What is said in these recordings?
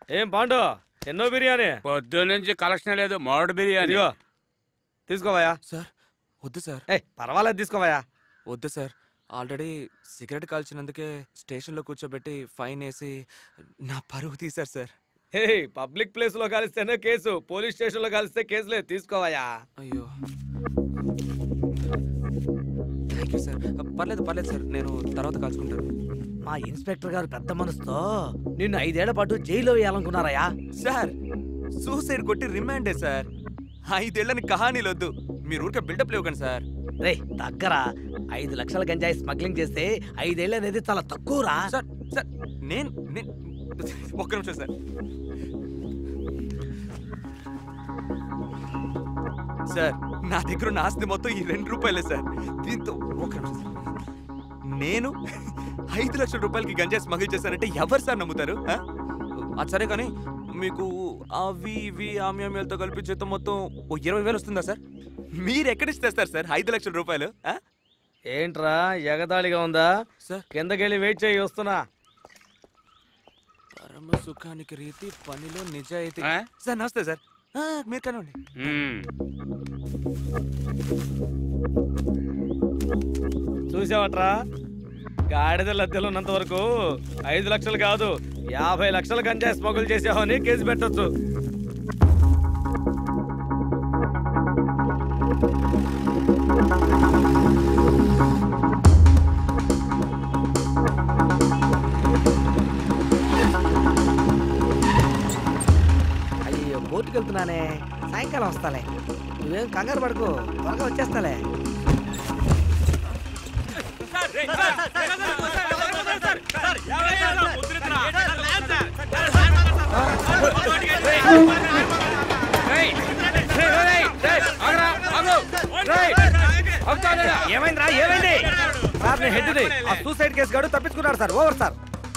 ఏం పాండు ఎన్నో బిర్యానీ పొద్దు నుంచి కలెక్షన్ లేదు మోడల్ బిర్యానీ ఇదిగో తీసుకోవయ్యా సార్ వద్దు సార్ ఏ పర్వాలేదు తీసుకోవయ్యా వద్దు సార్ ఆల్రెడీ సిగరెట్ కాల్చినందుకే స్టేషన్లో కూర్చోబెట్టి ఫైన్ వేసి నా పరువు తీశారు సార్ హే పబ్లిక్ ప్లేస్ లో కలిస్తేనే కేసు పోలీస్ స్టేషన్ లో కలిస్తే కేసు లేదు తీసుకోవయ్యా అయ్యో థ్యాంక్ యూ సార్ పర్లేదు పర్లేదు సార్ నేను తర్వాత కాల్చుకుంటాను మా ఇన్స్పెక్టర్ గారు పెద్ద మనసుతో నిన్ను ఐదేళ్ల పాటు జైల్లో వేయాలనుకున్నారయ్యా సార్ సూసైడ్ కొట్టి రిమాండే సార్ ఐదేళ్ళని కహానీలు వద్దు మీరు ఊరికే బిల్డప్ లేవకండి సార్ రే దగ్గర ఐదు లక్షల గంజాయి స్మగ్లింగ్ చేస్తే ఐదేళ్ళు అనేది చాలా తక్కువరా సార్ సార్ నేను నేను ఒక్క నిమిషం సార్ సార్ నా దగ్గర ఉన్న ఆస్తి మొత్తం ఈ రెండు రూపాయలే సార్ దీంతో ఒక్క నిమిషం సార్. నేను ఐదు లక్షల రూపాయలకి గంజా స్మగిల్ చేశానంటే ఎవరు సార్ నమ్ముతారు ఆ? అది సరే కానీ మీకు అవి ఇవి ఆమ్యామ్యాలతో కలిపి జీతం మొత్తం ఓ ఇరవై వేలు వస్తుందా సార్ మీరు ఎక్కడిచ్చి తెస్తారు సార్ ఐదు లక్షల రూపాయలు ఆ? ఏంట్రా ఎగతాళిగా ఉందా సార్ కిందకెళ్ళి వెయిట్ చేయి వస్తున్నా పరమ సుఖానికి రీతి పనిలో నిజాయితీ ఆ? సార్ నమస్తే సార్ ఆ, మీరు కనండి మ్మ్. చూసావట్రా గాడిద లద్దెలు ఉన్నంత వరకు ఐదు లక్షలు కాదు యాభై లక్షలు గంజాయి స్మగుల్ చేసావని కేసు పెట్టొచ్చు అయ్యో కోర్టుకు వెళ్తున్నానే సాయంకాలం వస్తాలే నువ్వేం కంగారు పడుకో త్వరగా వచ్చేస్తాలే ఏమైందిరా ఏమైంది సార్ నేను హెడ్ ఆ సూసైడ్ కేసు గాడు తప్పించుకున్నాడు సార్ ఓవర్ సార్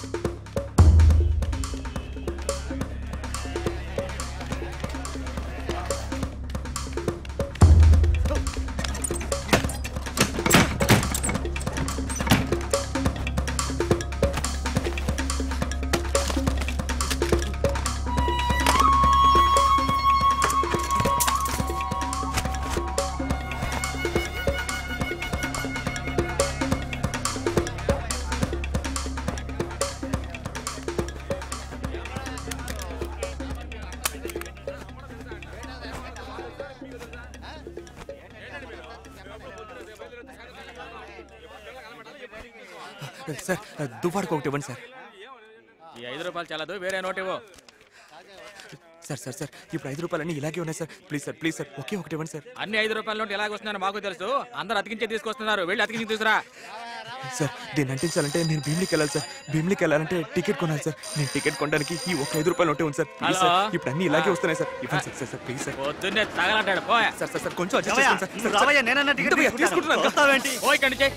సార్ దువ్వాడుకు ఒకటి ఇవ్వండి సార్ ఈ ఐదు రూపాయలు చాలదు వేరే నోట్ ఇవ్వు సార్ సార్ సార్ ఇప్పుడు ఐదు రూపాయలు అన్నీ ఇలాగే ఉన్నాయి sir please sir please sir ఒకే ఒకటి ఇవ్వండి సార్ అన్ని ఐదు రూపాయల నోట్ ఎలాగ వస్తున్నారో మాకు తెలుసు అందరు అతికించే తీసుకొస్తున్నారు వెళ్ళి అతికించి తీసురా సార్ దీన్ని అంటించాలంటే నేను భీమ్లీకి వెళ్ళాలి సార్ భీమ్లీకి వెళ్ళాలంటే టికెట్ కొనాలి సార్ నేను టికెట్ కొనడానికి ఈ ఒక్క ఐదు రూపాయలు ఉంటే ఉంది సార్ ప్లీజ్ సార్ హలో? ఇప్పుడు అన్ని ఇలాగే వస్తున్నాయి సార్ ఇవ్వండి sir sir sir please sir పొద్దున్నే తగలంటాడు పోయా సార్ సార్ సార్ కొంచెం adjust చేసుకోండి సార్. సార్ సార్ నేనన్నా ఇంత భయ్యా, తీసుకుంటున్నాను కదా. ఓ ఇక్కడి నుంచి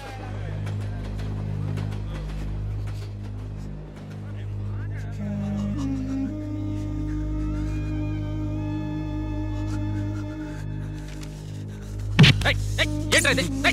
ఏయ్, ఏయ్, ఏంట్రా ఇది? ఏయ్.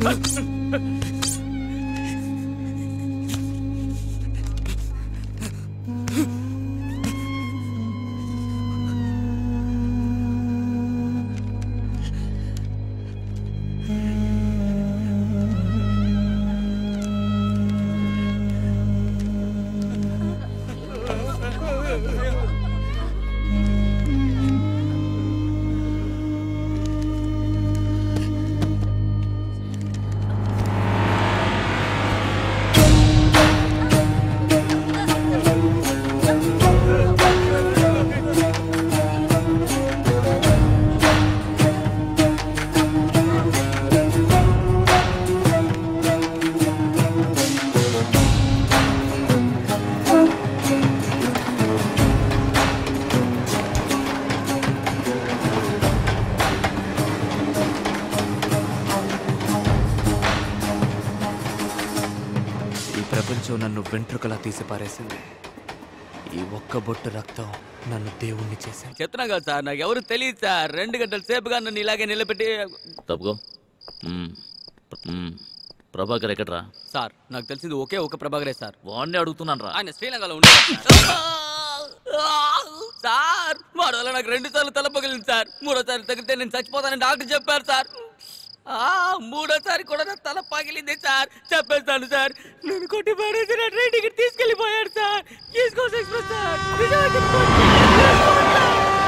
ఈ ప్రపంచం నన్ను వెంట్రుకలా తీసి పారేసింది ఈ ఒక్క బొట్టు రక్తం నన్ను దేవుణ్ణి చేసింది చెప్తున్నా కదా సార్ నాకు ఎవరు తెలియదు సార్ రెండు గంటల సేపుగా నన్ను ఇలాగే నిలబెట్టి తప్పుకో మ్మ్. మ్మ్. ప్రభాకర్ ఎక్కడ్రా సార్ నాకు తెలిసింది ఒకే ఒక ప్రభాకరే సార్ వాడిని అడుగుతున్నాను రా ఆయన శ్రీలంకలో ఉంటాడు సార్ వాడు వల్ల నాకు రెండు సార్లు తల పగిలింది సార్ మూడోసారి తగిలితే నేను చచ్చిపోతానని డాక్టర్ చెప్పారు సార్ ఆ మూడోసారి కూడా నా తల పగిలింది సార్ చెప్పేస్తాను సార్ నేను కొట్టి పడేసి నా ట్రైన్ టికెట్ తీసుకెళ్లిపోయాడు sir East Coast Express sir నిజంగా చెప్తున్నాను.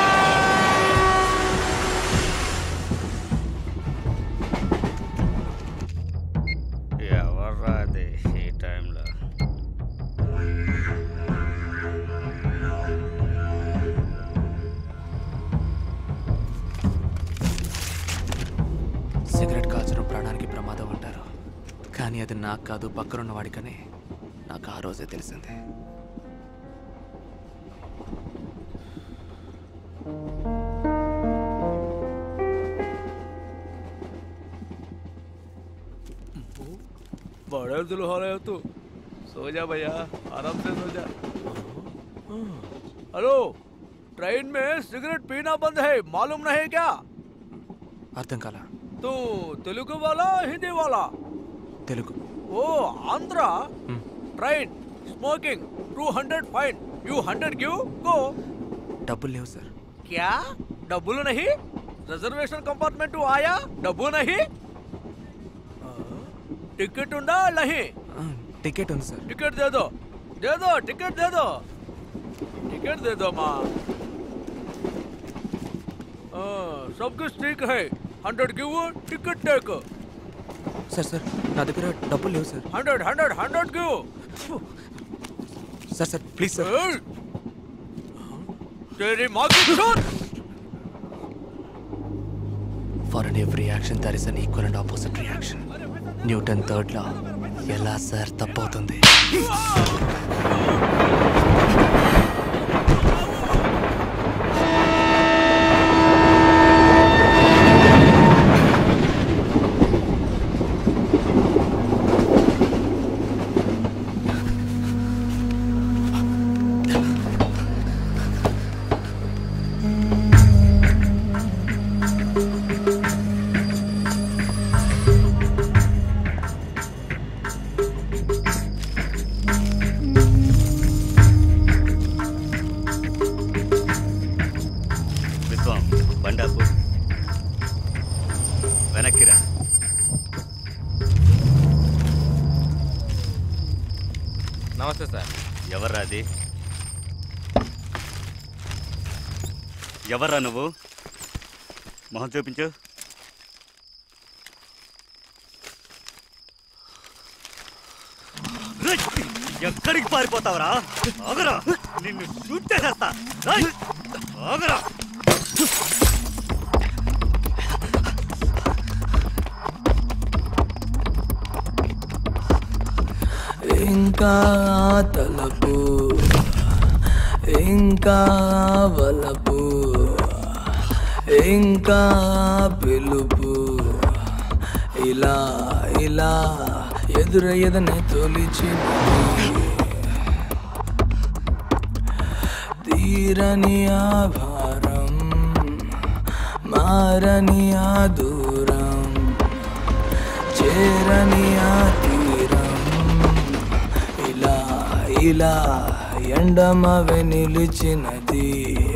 ఎవర్రా అది ఈ టైంలో సిగరెట్ కాల్చడం ప్రాణానికి ప్రమాదం అంటారు కానీ అది నాకు కాదు పక్కనున్న వాడికని నాకు ఆ రోజే తెలిసింది बड़े दुल्हा रहे हो तू सो जा भैया आराम से सो जा हेलो ट्रेन में सिगरेट पीना बंद है मालूम नहीं क्या అర్థం కాల तू तेलुगु वाला हिंदी वाला తెలుగు ओ Andhra train smoking two hundred fine you hundred give go డబ్బులు లేవు సార్ क्या डब्बू नहीं रिजर्वेशन कंपार्टमेंट आया डब्बू नहीं टिकट उंडा नहीं ఆ, టికెట్ ఉంది సార్ टिकट दे दो दे दो टिकट दे दो टिकट दे दो माँ हाँ, सब कुछ ठीक है hundred give ticket take sir sir నా దగ్గర డబ్బులు లేవు sir hundred hundred hundred give sir sir please sir तेरी माँ की चोट for an every action there is an equal and opposite reaction Newton third law ఎలా సార్ తప్పవుతుంది విశ్వం బండాపు వెనక్కిరా నమస్తే సార్ ఎవర్రా అది ఎవర్రా నువ్వు మొహం చూపించు రేయ్! ఎక్కడికి పారిపోతావురా ఆగరా నిన్ను షూట్ చేసేస్తా రేయ్! ఆగరా ఇంకా తలపు ఇంకా వలపు ఇంకా పిలుపు ఇలా ఇలా ఎదురయ్యదని తొలిచినది తీరని ఆ భారం మారని ఆ దూరం చేరని ఆ తీరం ఇలా ఇలా ఎండమవి నిలిచినది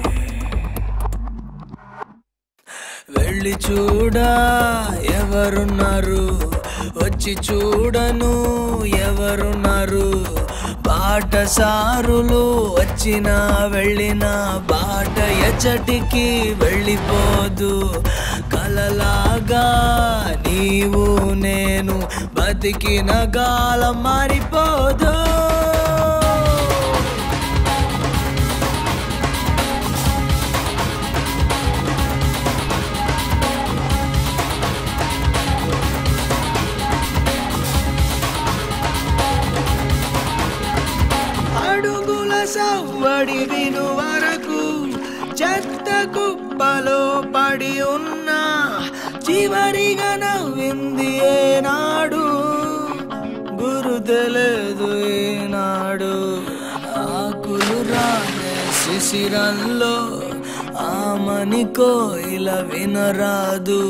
వెళ్ళి చూడా ఎవరున్నారు వచ్చి చూడను ఎవరున్నారు బాటసారులు వచ్చిన వెళ్ళిన బాట ఎచ్చటికి వెళ్ళిపోదు కలలాగా నీవు నేను బతికిన గాలం మారిపోదు అడుగుల సవ్వడి విను వరకు చెత్త కుప్పలో పడి ఉన్నా చివరిగా నవ్వింది ఏనాడు గురు తెలియదు ఏనాడు ఆకులు రాలే శిశిరంలో ఆమని కోయిల వినరాదు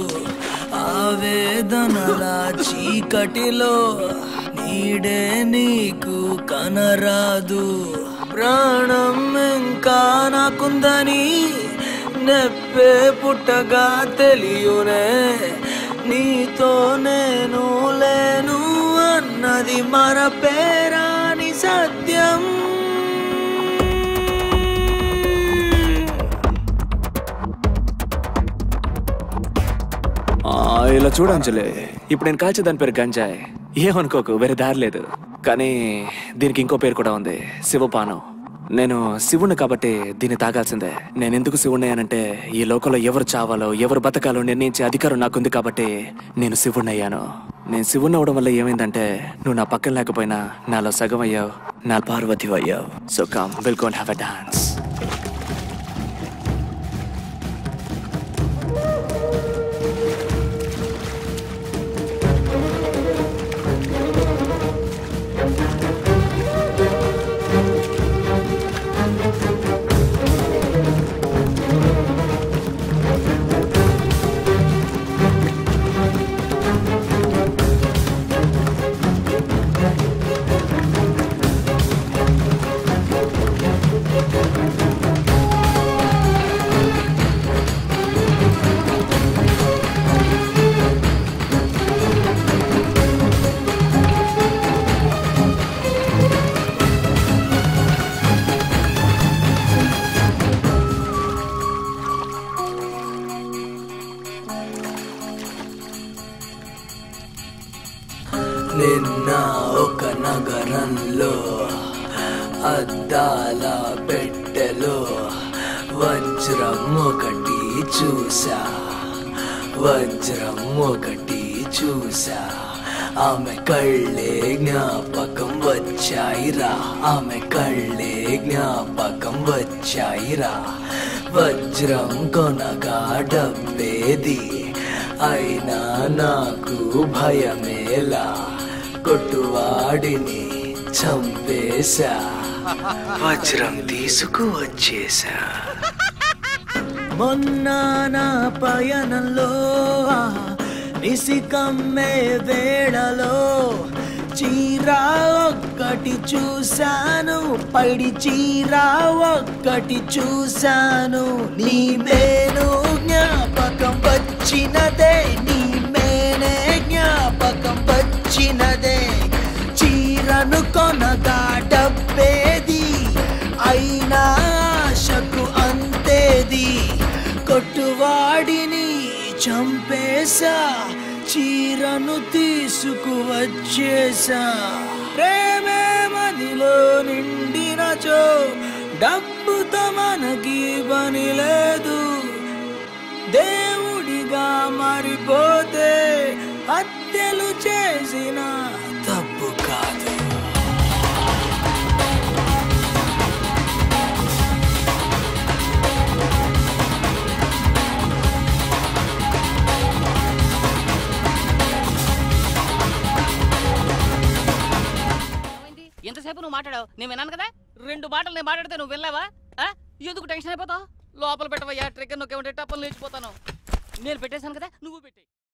ఆవేదనల చీకటిలో నీడే నీకు కనరాదు ప్రాణం ఇంకా నాకుందని నెప్పే పుట్టగా తెలియనే నీతో నేను లేను అన్నది మరపేరాని సత్యం ఆ, ఇలా చూడు అంజలి ఇప్పుడు నేను కాల్చే దాని పేరు గంజాయ్ ఏమనుకోకు వేరే దారి లేదు కానీ దీనికి ఇంకో పేరు కూడా ఉంది శివపానం నేను శివుణ్ణి కాబట్టి దీన్ని తాగాల్సిందే నేను ఎందుకు శివుణ్ణి అనంటే ఈ లోకంలో ఎవరు చావాలో ఎవరు బతకాలో నిర్ణయించే అధికారం నాకుంది కాబట్టి నేను శివుణ్ణి అయ్యాను నేను శివుణ్ణి అవడం వల్ల ఏమైందంటే నువ్వు నా పక్కన లేకపోయినా నాలో సగం అయ్యావు నా పార్వతి అయ్యావు so come will gonna have a dance నిన్న ఒక నగరంలో అద్దాల పెట్టెలో వజ్రం ఒకటి చూసా వజ్రం ఒకటి చూసా ఆమె కళ్ళే జ్ఞాపకం వచ్చాయిరా ఆమె కళ్ళే జ్ఞాపకం వచ్చాయిరా వజ్రం కొనగా డబ్బేది అయినా నాకు భయమేలా కొట్టువాడిని చంపేశా వజ్రం తీసుకువచ్చేశా మొన్న నా పయనంలో నిసికమ్మే వేళలో చీరా ఒక్కటి చూశాను పడి చీరా ఒక్కటి చూశాను నీ మేను జ్ఞాపకం వచ్చినదే నీ మేనే జ్ఞాపకం వచ్చినదే చీరను కొనగా డబ్బేది అయినా ఆశకు అంతేది కొట్టువాడిని చంపేశా చీరను తీసుకువచ్చేసా ప్రేమే మదిలో నిండినచో డబ్బుతో మనకి పని లేదు దేవుడిగా మారిపోతే హత్యలు చేసిన తప్పు కాదు ఏమైంది? ఎంతసేపు నువ్వు మాట్లాడావు నేను విన్నాను కదా రెండు మాటలు నేను మాట్లాడితే నువ్వు వినలేవా ఆ? ఎందుకు టెన్షన్ అయిపోతావు లోపల పెట్టవయ్యా ట్రిగ్గర్ నొక్కే ఉంటే టప్పలు లేచిపోతాను నేను పెట్టేశాను కదా నువ్వు పెట్టే